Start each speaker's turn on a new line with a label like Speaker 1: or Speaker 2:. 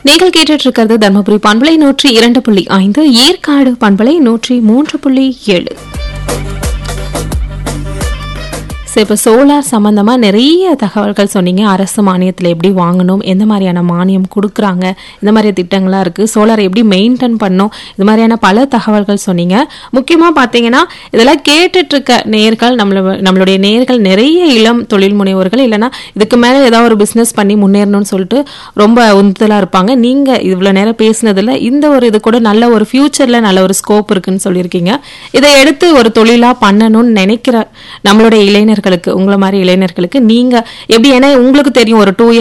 Speaker 1: நீங்கள் கேட்டுட்டு இருக்கிறது தர்மபுரி பண்பலை நூற்றி இரண்டு புள்ளி ஐந்து ஏற்காடு பண்பலை நூற்றி மூன்று புள்ளி ஏழு ஸோ இப்போ சோலார் சம்மந்தமாக நிறைய தகவல்கள் சொன்னீங்க அரசு மானியத்தில் எப்படி வாங்கணும் எந்த மாதிரியான மானியம் கொடுக்குறாங்க இந்த மாதிரி திட்டங்கள்லாம் இருக்குது சோலார் எப்படி மெயின்டைன் பண்ணணும் இது மாதிரியான பல தகவல்கள் சொன்னீங்க முக்கியமாக பார்த்தீங்கன்னா இதெல்லாம் கேட்டுட்டு இருக்க நேர்கள் நம்மள நம்மளுடைய நேர்கள் நிறைய இளம் தொழில் முனைவோர்கள் இல்லைன்னா இதுக்கு மேலே ஏதாவது ஒரு பிஸ்னஸ் பண்ணி முன்னேறணும்னு சொல்லிட்டு ரொம்ப உந்துதலாக இருப்பாங்க நீங்கள் இவ்வளோ நேரம் பேசுனதில் இந்த ஒரு இது கூட நல்ல ஒரு ஃப்யூச்சரில் நல்ல ஒரு ஸ்கோப் இருக்குன்னு சொல்லியிருக்கீங்க இதை எடுத்து ஒரு தொழிலாக பண்ணணும்னு நினைக்கிற நம்மளுடைய இளைஞர்களுக்கு உங்களை மாதிரி இளைஞர்களுக்கு நீங்கள் எப்படி ஏன்னா உங்களுக்கு தெரியும் ஒரு டூ